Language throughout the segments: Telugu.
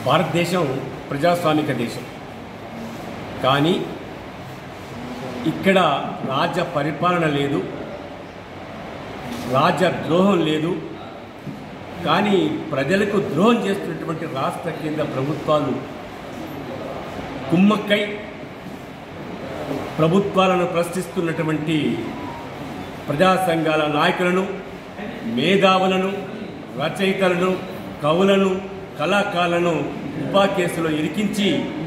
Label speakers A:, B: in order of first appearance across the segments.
A: భారతదేశం ప్రజాస్వామిక దేశం కానీ ఇక్కడ రాజ్య పరిపాలన లేదు రాజ్య ద్రోహం లేదు కానీ ప్రజలకు ద్రోహం చేస్తున్నటువంటి రాష్ట్ర కేంద్ర ప్రభుత్వాలు కుమ్మక్కై ప్రభుత్వాలను ప్రశ్నిస్తున్నటువంటి ప్రజా సంఘాల నాయకులను మేధావులను రచయితలను కవులను కళాకారులను ఉపా కేసులో ఇరికించి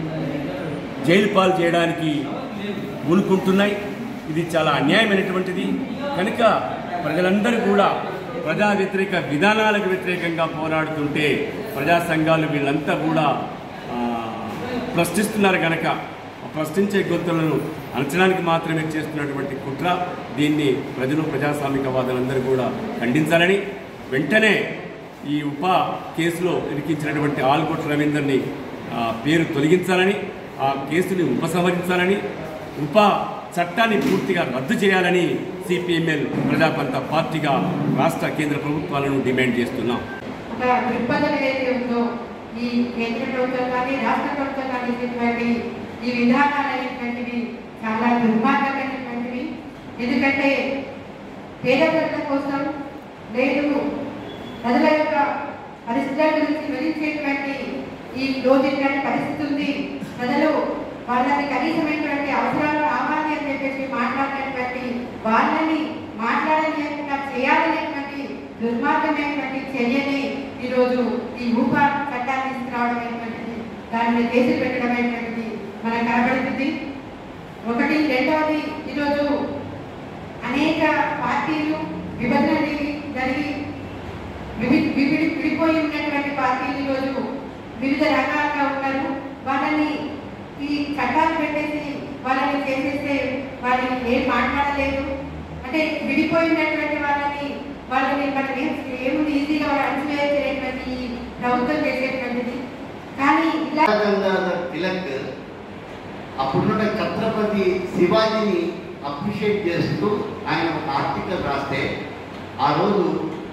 A: జైలు పాలు చేయడానికి పూనుకుంటున్నాయి ఇది చాలా అన్యాయమైనటువంటిది కనుక ప్రజలందరూ కూడా ప్రజా వ్యతిరేక విధానాలకు వ్యతిరేకంగా పోరాడుతుంటే ప్రజా సంఘాలు వీళ్ళంతా కూడా ఆ, ప్రశ్నిస్తున్నారు కనుక ఆ ప్రశ్నించే గొంతులను అణచడానికి మాత్రమే చేస్తున్నటువంటి కుట్ర దీన్ని ప్రజలు ప్రజాస్వామికవాదులందరూ కూడా ఖండించాలని వెంటనే ఈ ఉప కేసులో ఇరికించినటువంటి ఆల్గొట్ రవీందర్ని ఆ, పేరు తొలగించాలని ఆ కేసుని ఉపసంహరించాలని ఉప చట్టాన్ని పూర్తిగా రద్దు చేయాలని సిపిఎంఎల్ ప్రజాపంత పార్టీగా రాష్ట్ర కేంద్ర ప్రభుత్వాలను డిమాండ్ చేస్తున్నాం
B: ఒక దృక్పథం ఏదైతే ఉందో ఈ కేంద్ర ప్రభుత్వం కానీ రాష్ట్ర ప్రభుత్వం కానీ ఇచ్చినటువంటి ఈ విధానాలు అనేటువంటివి చాలా దుర్మార్గమైనటువంటివి ఎందుకంటే పేద ప్రజల కోసం లేదు ప్రజల యొక్క పరిస్థితుల గురించి వివరించేటువంటి ఈ రోజు ఇట్లాంటి పరిస్థితి ఉంది ప్రజలు వాళ్ళకి కనీసమైనటువంటి అవసరాలు కావాలి అని చెప్పేసి మాట్లాడినటువంటి వాళ్ళని మాట్లాడలేకుండా చేయాలనేటువంటి దుర్మార్గమైనటువంటి చర్యని ఈరోజు ఈ ఊప చట్టాన్ని తీసుకురావడం అనేటువంటిది దాని మీద కేసులు పెట్టడం అనేటువంటిది మనకు కనబడుతుంది ఒకటి రెండవది ఈరోజు అనేక పార్టీలు విభజన జరిగి- జరిగి వివి- వివిడి విడిపోయి ఉన్నటువంటి పార్టీలు ఈరోజు వివిధ రకాలుగా ఉన్నారు వాళ్ళని ఈ చట్టాలు పెట్టేసి వాళ్ళని చేసేస్తే వాళ్ళని ఏం మాట్లాడలేదు అంటే విడిపోయినటువంటి వాళ్ళని వాళ్ళని మనం ఏం ఏముంది ఈజీగా వాళ్ళు అణచివేసేటువంటి ఈ ప్రభుత్వం చేసేటువంటిది కానీ ఇలా
C: గంగాధర్ తిలక్ అప్పుడున్న ఛత్రపతి శివాజీని అప్రిషియేట్ చేస్తూ ఆయన ఒక ఆర్టికల్ రాస్తే ఆ రోజు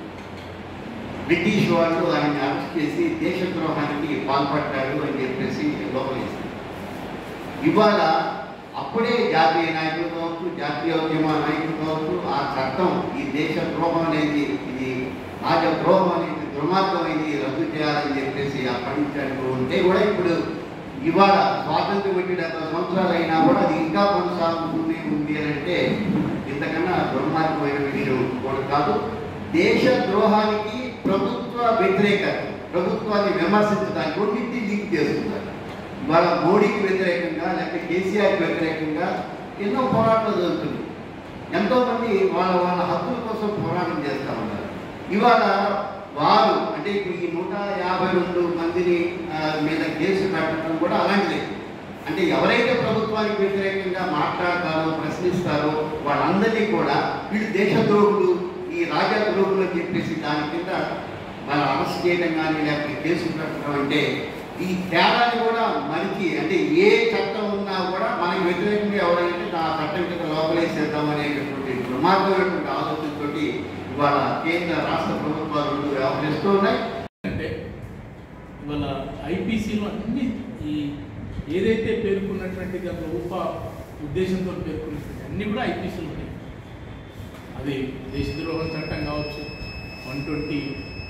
C: బ్రిటిష్ వాళ్ళు ఆయన అరెస్ట్ చేసి దేశద్రోహానికి పాల్పడ్డాడు అని చెప్పేసి లోపలేశారు ఇవాళ అప్పుడే జాతీయ నాయకులు కావచ్చు జాతీయోద్యమ నాయకులు కావచ్చు ఆ చట్టం ఈ దేశ ద్రోహం అనేది ఇది రాజద్రోహం అనేది దుర్మార్గమైంది రద్దు చేయాలని చెప్పేసి అప్పటి నుంచి అంటూ ఉంటే కూడా ఇప్పుడు ఇవాళ స్వాతంత్రం పెట్టి డెబ్బై సంవత్సరాలు అయినా కూడా అది ఇంకా కొనసాగుతూనే ఉంది అని అంటే ఇంతకన్నా దుర్మార్గమైన విషయం కూడా కాదు దేశ ద్రోహానికి ప్రభుత్వ వ్యతిరేకత ప్రభుత్వాన్ని విమర్శించడానికి రెండింటిని లింక్ చేస్తున్నారు ఇవాళ మోడీకి వ్యతిరేకంగా లేకపోతే కేసీఆర్కి వ్యతిరేకంగా ఎన్నో పోరాటాలు జరుగుతుంది ఎంతో మంది వాళ్ళ వాళ్ళ హక్కుల కోసం పోరాటం చేస్తూ ఉన్నారు ఇవాళ వారు అంటే ఇప్పుడు ఈ నూట యాభై రెండు మందిని ఆ, మీద కేసు పెట్టడం కూడా అలాంటిదే అంటే ఎవరైతే ప్రభుత్వానికి వ్యతిరేకంగా మాట్లాడతారో ప్రశ్నిస్తారో వాళ్ళందరినీ కూడా వీళ్ళు దేశద్రోహులు ఈ రాజద్రోహులు అని చెప్పేసి దాని కింద వాళ్ళు అరెస్ట్ చేయడం కానీ లేకపోతే కేసు పెట్టడం అంటే ఈ తేడాని కూడా మనకి అంటే ఏ చట్టం ఉన్నా కూడా మనకి వ్యతిరేకంగా ఎవరైతే ఆ చట్టం కింద లోపలేసేద్దాం అనేటటువంటి దుర్మార్గమైనటువంటి ఆలోచనతోటి ఇవాళ కేంద్ర రాష్ట్ర ప్రభుత్వాలు రెండు వ్యవహరిస్తూ ఉన్నాయి
D: అంటే ఇవాళ ఐపీసీలో అన్ని ఈ ఏదైతే పేర్కొన్నటువంటి దాంట్లో ఉప ఉద్దేశంతో పేర్కొన్నటువంటి అన్ని కూడా ఐపీసీలు ఉన్నాయి అది దేశద్రోహం చట్టం కావచ్చు వన్ ట్వంటీ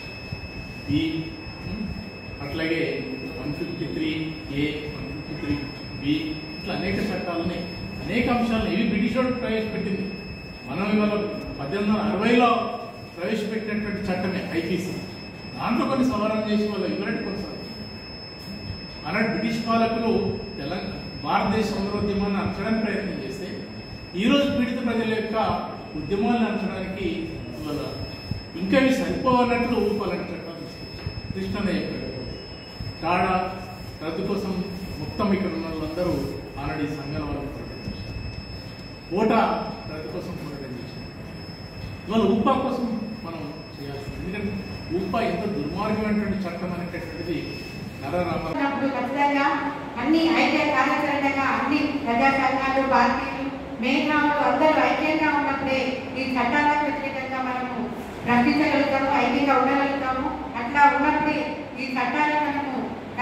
D: బి అట్లాగే one fifty three A one fifty three B ఇట్లా అనేక చట్టాలు ఉన్నాయి అనేక అంశాలను ఇవి బ్రిటిష్ వాడు ప్రవేశపెట్టింది మనం ఇవాళ పద్దెనిమిది వందల అరవైలో ప్రవేశపెట్టినటువంటి చట్టమే ఐపీసీ దాంట్లో కొన్ని సవరణ చేసి వాళ్ళు ఇవ్వనట్టు కొనసాగుతుంది ఆనాడు బ్రిటిష్ పాలకులు తెలంగాణ భారతదేశ సౌందర్యోద్యమాన్ని అంచడానికి ప్రయత్నం చేస్తే ఈరోజు పీడిత ప్రజల యొక్క ఉద్యమాలను అంచడానికి ఇవాళ ఇంకా ఇవి సరిపోవన్నట్లు ఊపాలని చట్టాలు తీసుకొచ్చారు కృష్ణ చెప్పాడు టాడా రద్దు కోసం మొత్తం ఇక్కడ ఉన్న వాళ్ళందరూ ఆల్రెడీ సంఘాల వాళ్ళు పోరాటం చేశారు ఓటా రద్దు కోసం పోరాటం చేశారు ఇవాళ ఊపా కోసం మనం చేయాల్సింది ఎందుకంటే ఊపా ఎంత దుర్మార్గమైనటువంటి చట్టం అనేటటువంటిది నరరామ
B: ఉన్నప్పుడు ఖచ్చితంగా అన్ని ఐక్య కార్యాచరణగా అన్ని ప్రజా సంఘాలు పార్టీలు మేధావులు అందరూ ఐక్యంగా ఉన్నప్పుడే ఈ చట్టాలకు వ్యతిరేకంగా మనము ప్రశ్నించగలుగుతాము ఐక్యంగా ఉండగలుగుతాము అట్లా ఉన్నప్పుడే ఈ చట్టాలను మనము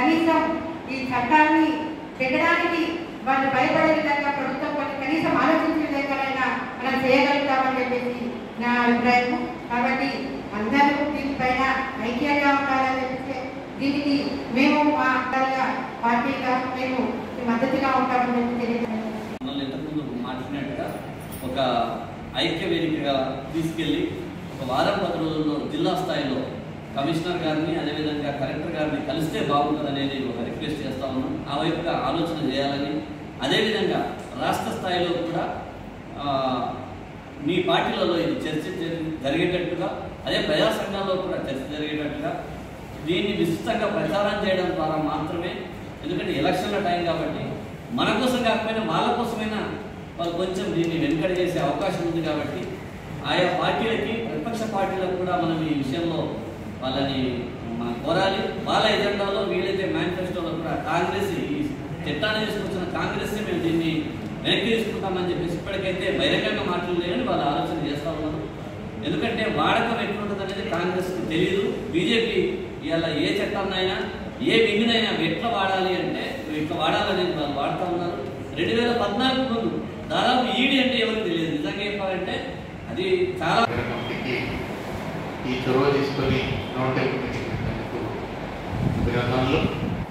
B: కనీసం ఈ చట్టాన్ని పెట్టడానికి వాళ్ళు భయపడే విధంగా ప్రభుత్వం కొన్ని కనీసం ఆలోచించే విధంగానైనా మనం చేయగలుగుతామని చెప్పేసి నా అభిప్రాయం కాబట్టి అందరూ దీనిపైన ఐక్యంగా ఉండాలని చెప్పేసి దీనికి మేము మా అంతర్గా పార్టీగా మేము మద్దతుగా ఉంటామని చెప్పి తెలియజేస్తున్నాను
E: మనల్ని ఇంతకుముందు మాట్లాడినట్టుగా ఒక ఐక్య వేదికగా తీసుకెళ్ళి ఒక వారం పది రోజుల్లో జిల్లా స్థాయిలో కమిషనర్ గారిని అదేవిధంగా కలెక్టర్ గారిని కలిస్తే బాగుంటుంది అనేది ఒక రిక్వెస్ట్ చేస్తా ఉన్నాం ఆ వైపుగా ఆలోచన చేయాలని అదేవిధంగా రాష్ట్ర స్థాయిలో కూడా ఆ, మీ పార్టీలలో ఇది చర్చ జరి- జరిగేటట్టుగా అదే ప్రజా సంఘాల్లో కూడా చర్చ జరిగేటట్టుగా దీన్ని విస్తృతంగా ప్రచారం చేయడం ద్వారా మాత్రమే ఎందుకంటే ఎలక్షన్ల టైం కాబట్టి మన కోసం కాకపోయినా వాళ్ళ కోసమైనా వాళ్ళు కొంచెం దీన్ని వెనుకడ చేసే అవకాశం ఉంది కాబట్టి ఆయా పార్టీలకి ప్రతిపక్ష పార్టీలకు కూడా మనం ఈ విషయంలో వాళ్ళని మనం కోరాలి వాళ్ళ ఎజెండాలో వీలైతే మేనిఫెస్టోలో కూడా కాంగ్రెస్ ఈ చట్టాన్ని తీసుకొచ్చిన కాంగ్రెస్ మేము దీన్ని వెనక్కి తీసుకుంటామని చెప్పేసి ఇప్పటికైతే బహిరంగంగా మాట్లాడలేదని వాళ్ళు ఆలోచన చేస్తా ఉన్నారు ఎందుకంటే వాడకం ఎట్లుంటుంది అనేది కాంగ్రెస్కి తెలియదు బీజేపీ ఇవాళ ఏ చట్టాన్నైనా ఏ వింగినైనా ఎట్లా వాడాలి అంటే ఇట్లా వాడాలనేది వాళ్ళు వాడుతూ ఉన్నారు రెండు వేల పద్నాలుగు ముందు దాదాపు ఈడీ అంటే ఎవరికి తెలియదు నిజంగా చెప్పాలంటే అది చాలా
F: కమిటీకి ఈ చొరవ తీసుకొని నోటెల్ కమిటీకి అభినందనలు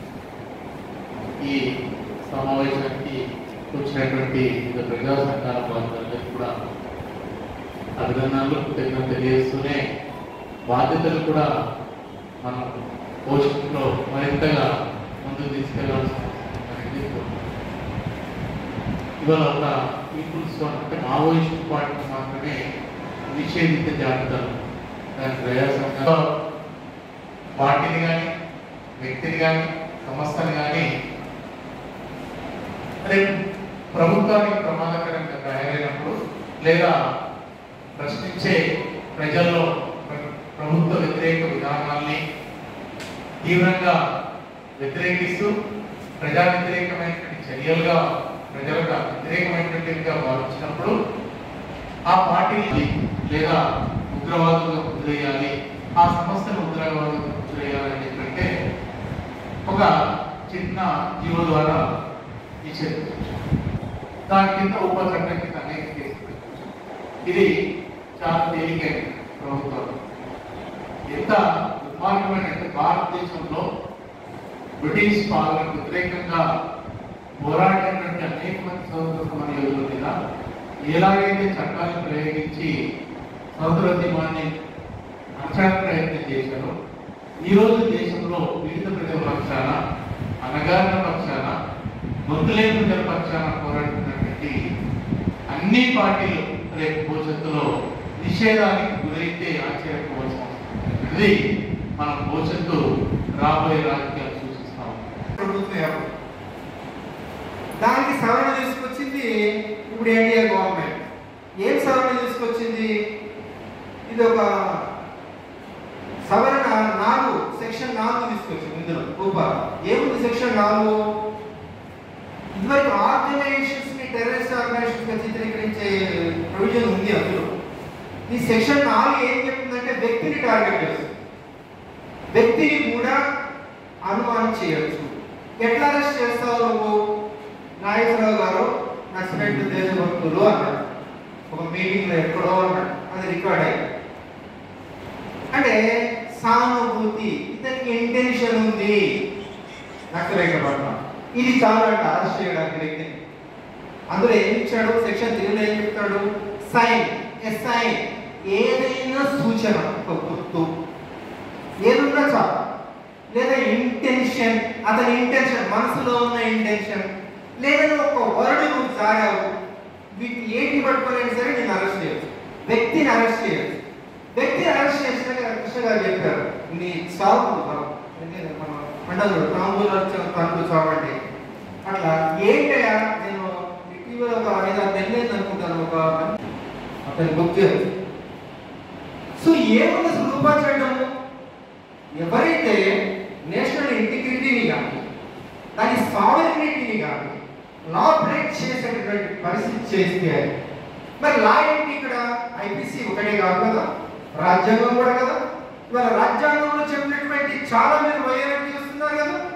F: ఈ సమావేశానికి వచ్చినటువంటి వివిధ ప్రజా సంఘాల వాళ్ళందరికీ కూడా అభినందనలు కృతజ్ఞతలు తెలియజేస్తూనే బాధ్యతలు కూడా మనం పోషణలో మరింతగా ముందుకు తీసుకెళ్లాల్సిన అవసరం ఉంది. ఇవాళ ఒక పీపుల్స్ అంటే మావోయిస్ట్ పార్టీ మాత్రమే నిషేధిత జాబితాలు దాని ప్రజాసంఘ పార్టీని కానీ వ్యక్తిని కానీ సంస్థని కానీ రేపు ప్రభుత్వానికి ప్రమాదకరంగా తయారైనప్పుడు లేదా ప్రశ్నించే ప్రజల్లో ప్ర- ప్రభుత్వ వ్యతిరేక విధానాల్ని తీవ్రంగా వ్యతిరేకిస్తూ ప్రజా వ్యతిరేకమైనటువంటి చర్యలుగా ప్రజలకు వ్యతిరేకమైనటువంటివిగా భావించినప్పుడు ఆ పార్టీని లేదా ఉగ్రవాదులుగా ముద్రేయాలి ఆ సంస్థను ఉగ్రవాదులుగా ముద్రేయాలి అనేటువంటి ఒక చిన్న జీవో ద్వారా ఇచ్చేది దాని కింద ఉప చట్టం కింద అనేక కేసులు పెట్టారు. ఇది చాలా తేలికైన ప్రభుత్వం ఎంత దుర్మార్గమైన అంటే భారతదేశంలో బ్రిటిష్ పాలనకు వ్యతిరేకంగా పోరాడినటువంటి అనేక మంది స్వతంత్ర సమర యోధుల మీద ఎలాగైతే చట్టాలను ప్రయోగించి స్వతంత్రోద్యమాన్ని అణచడానికి ప్రయత్నం చేశారో ఈ రోజు దేశంలో వివిధ ప్రజల పక్షాన అనగారిన పక్షాన మొదలైన ప్రజల పక్షాన పోరాడుతున్నటువంటి అన్ని పార్టీలు రేపు భవిష్యత్తులో నిషేధానికి గురైతే ఆశ్చర్యపోవాల్సిన అవసరం లేదు. ఇది మన భవిష్యత్తు రాబోయే రాజకీయాలు సూచిస్తాం
G: ప్రభుత్వం ఏర్పడింది దానికి సవరణ తీసుకొచ్చింది ఇప్పుడు ఎన్డీఏ గవర్నమెంట్ ఏం సవరణ తీసుకొచ్చింది ఇది ఒక సవరణ నాలుగు సెక్షన్ నాలుగు తీసుకొచ్చింది ఇందులో ఉప ఏముంది సెక్షన్ నాలుగు ఇదివరకు ఆర్గనైజేషన్స్ ని టెర్రరిస్ట్ ఆర్గనైజేషన్స్ గా చిత్రీకరించే ప్రొవిజన్ ఉంది అందులో ఈ సెక్షన్ నాలుగు ఏం చెప్తుందంటే వ్యక్తిని టార్గెట్ చేస్తుంది వ్యక్తిని కూడా అనుమానం చేయొచ్చు ఎట్లా అరెస్ట్ చేస్తావు నువ్వు నాగేశ్వరరావు గారు నక్సలైట్ దేశభక్తులు అన్నాడు ఒక మీటింగ్ లో ఎక్కడో అన్నాడు అది రికార్డ్ అయ్యింది అంటే సానుభూతి ఇతనికి ఇంటెన్షన్ ఉంది నక్సలైట్ పట్ల ఇది చాలు అంట అరెస్ట్ చేయడానికి వ్యక్తిని అందులో ఏం ఇచ్చాడు సెక్షన్ త్రీలో ఏం చెప్తాడు సైన్ ఎస్ సైన్ ఏదైనా సూచన ఒక గుర్తు ఏదున్నా చాలు లేదా ఇంటెన్షన్ అతని ఇంటెన్షన్ మనసులో ఉన్న ఇంటెన్షన్ లేదా నువ్వు ఒక వర్డ్ నువ్వు జారావు వీటిని ఏంటి పట్టుకోలేని సరే నేను అరెస్ట్ చేయొచ్చు వ్యక్తిని అరెస్ట్ చేయొచ్చు వ్యక్తిని అరెస్ట్ చేసిన కృష్ణ గారు చెప్పారు నీ చావు మనం అంటారు తాంబూలు తాంబూలు చావు అంటే అట్లా ఏంటయ్యా నేను ఇటీవల ఒక ఐదు ఆరు నెలలు అనుకుంటాను ఒక అతని బుక్ చేయాలి సో ఏముంది అసలు రూపాచడము ఎవరైతే నేషనల్ ఇంటిగ్రిటీని కానీ దాని సావరినిటీని కానీ లా బ్రేక్ చేసేటటువంటి పరిస్థితి చేస్తే మరి లా ఏంటి ఇక్కడ ఐపీసీ ఒకటే కాదు కదా రాజ్యాంగం కూడా కదా ఇవాళ రాజ్యాంగంలో చెప్పినటువంటి చాలా మీరు వైరం చేస్తున్నారు కదా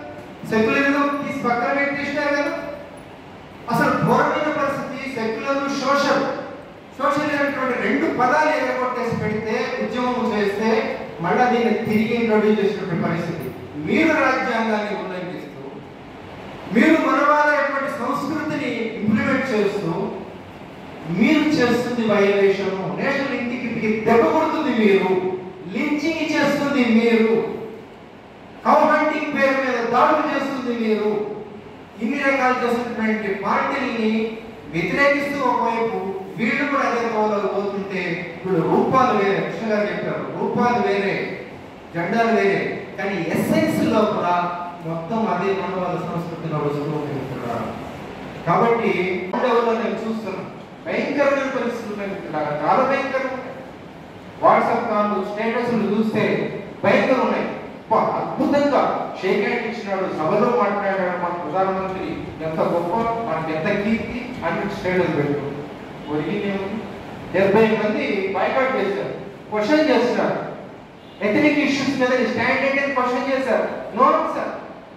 G: సెక్యులరిజం తీసి పక్కన పెట్టేసినారు కదా అసలు ఘోరమైన పరిస్థితి సెక్యులర్ సోషల్ సోషల్ అనేటువంటి రెండు పదాలు ఎగరగొట్టేసి పెడితే ఉద్యమం చేస్తే మళ్ళా దీన్ని తిరిగి ఇంట్రొడ్యూస్ చేసినటువంటి పరిస్థితి మీరు రాజ్యాంగాన్ని ఉల్లంఘిస్తూ మీరు మనవారైనటువంటి సంస్కృతిని ఇంప్లిమెంట్ చేస్తూ మీరు చేస్తుంది వైలేషన్ నేషనల్ ఇంటిగ్రిటీకి దెబ్బ కొడుతుంది మీరు లించింగ్ చేస్తుంది మీరు కౌ హంటింగ్ పేరు మీద దాడులు చేస్తుంది మీరు ఇన్ని రకాలు చేస్తున్నటువంటి పార్టీల్ని వ్యతిరేకిస్తూ ఒకవైపు వీళ్ళు కూడా అదే కోవలో పోతుంటే ఇప్పుడు రూపాలు వేరే కృష్ణ గారు చెప్పారు రూపాలు వేరే జెండాలు వేరే కానీ ఎస్సెన్స్ లోపల మొత్తం అదే మనవాళ్ళ సంస్కృతి నడుస్తూ ఉంటున్నారు కాబట్టి ఉండేవాళ్ళు నేను చూస్తున్నాను భయంకరమైన పరిస్థితులు ఉన్నాయి ఇక్కడ చాలా భయంకరంగా ఉన్నాయి వాట్సాప్ కాల్ స్టేటస్లు చూస్తే భయంకరం ఉన్నాయి అబ్బా, అద్భుతంగా షేక్ హ్యాండ్ ఇచ్చినాడు సభలో మాట్లాడాడు మన ప్రధానమంత్రి ఎంత గొప్ప మనకి ఎంత కీర్తి అని స్టేటస్ పెట్టు ఒరిగిందేముంది డెబ్బై మంది బైకాట్ చేశారు క్వశ్చన్ చేస్తున్నారు ఎథనిక్ ఇష్యూస్ మీద స్టాండ్ ఏంటి క్వశ్చన్ చేశారు నో సార్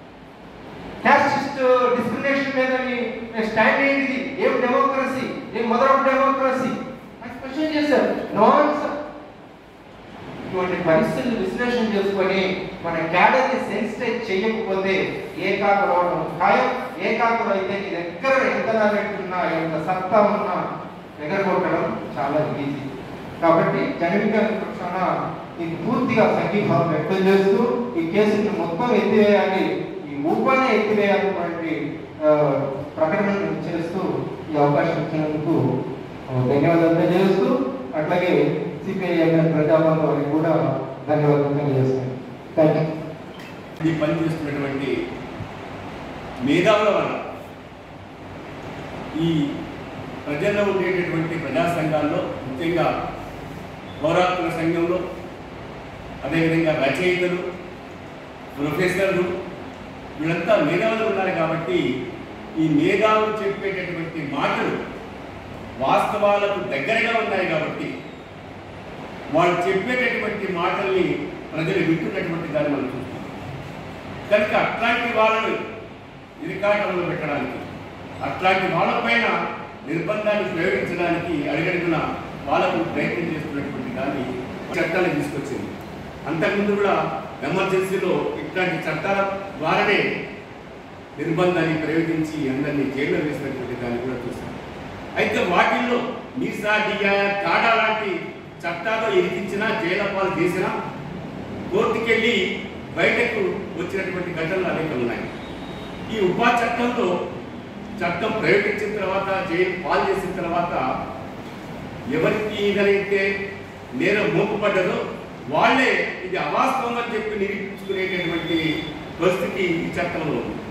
G: క్యాస్ట్ డిస్క్రిమినేషన్ మీద మీ స్టాండ్ ఏంటిది ఏం డెమోక్రసీ ఏం మదర్ ఆఫ్ డెమోక్రసీ అని క్వశ్చన్ చేశారు నో ఆన్సర్ ఇటువంటి పరిస్థితులు విశ్లేషణ చేసుకొని మన క్యాడర్ని సెన్సిటైజ్ చేయకపోతే ఏకాకులు అవడం ఖాయం ఏకాకులు అయితే నీ దగ్గర ఎంత నాలెడ్జ్ ఉన్నా ఎంత సత్తా ఉన్నా ఎగరగొట్టడం చాలా ఈజీ కాబట్టి జనవిజ్ఞాన పక్షాన ఇది పూర్తిగా సంఘీభావం వ్యక్తం చేస్తూ ఈ కేసుని మొత్తం ఎత్తివేయాలి ఈ ఊపాన్ని ఎత్తివేయాలన్నటువంటి ఆ, ప్రకటనను చేస్తూ ఈ అవకాశం ఇచ్చినందుకు ఆ, ధన్యవాదాలు తెలియజేస్తూ అట్లాగే సిపిఐఎం ప్రజాబంధు వారికి కూడా ధన్యవాదాలు తెలియజేస్తాను థ్యాంక్ యూ
A: ఈ పని చేస్తున్నటువంటి మేధావుల వల్ల ఈ ప్రజల్లో ఉండేటటువంటి ప్రజా సంఘాల్లో ముఖ్యంగా పౌరాత్మ సంఘంలో అదేవిధంగా రచయితలు ప్రొఫెసర్లు వీళ్ళంతా మేధావులు ఉన్నారు కాబట్టి ఈ మేధావులు చెప్పేటటువంటి మాటలు వాస్తవాలకు దగ్గరగా ఉన్నాయి కాబట్టి వాళ్ళు చెప్పేటటువంటి మాటల్ని ప్రజలు వింటున్నటువంటి దాన్ని మనం చూస్తున్నాం కనుక అట్లాంటి వాళ్ళని ఇరికాటంలో పెట్టడానికి అట్లాంటి వాళ్ళపైన నిర్బంధాన్ని ప్రయోగించడానికి అడుగడుగున వాళ్ళకు ప్రయత్నం చేస్తున్నటువంటి దాన్ని చట్టాలు తీసుకొచ్చింది అంతకుముందు కూడా ఎమర్జెన్సీలో ఇట్లాంటి చట్టాల ద్వారానే నిర్బంధాన్ని ప్రయోగించి అందరినీ జైల్లో వేసినటువంటి దాన్ని కూడా చూసాం అయితే వాటిల్లో మీసా డియా కాడా లాంటి చట్టాలు ఇరికించినా జైల పాలు చేసినా కోర్టుకెళ్ళి బయటకు వచ్చినటువంటి ఘటనలు అనేక ఉన్నాయి ఈ ఉపా చట్టంలో చట్టం ప్రయోగించిన తర్వాత జైలు పాలు చేసిన తర్వాత ఎవరికి ఏదైతే నేరం మోపబడ్డదో వాళ్ళే ఇది అవాస్తవం అని చెప్పి నిరూపించుకునేటటువంటి పరిస్థితి ఈ చట్టంలో ఉంది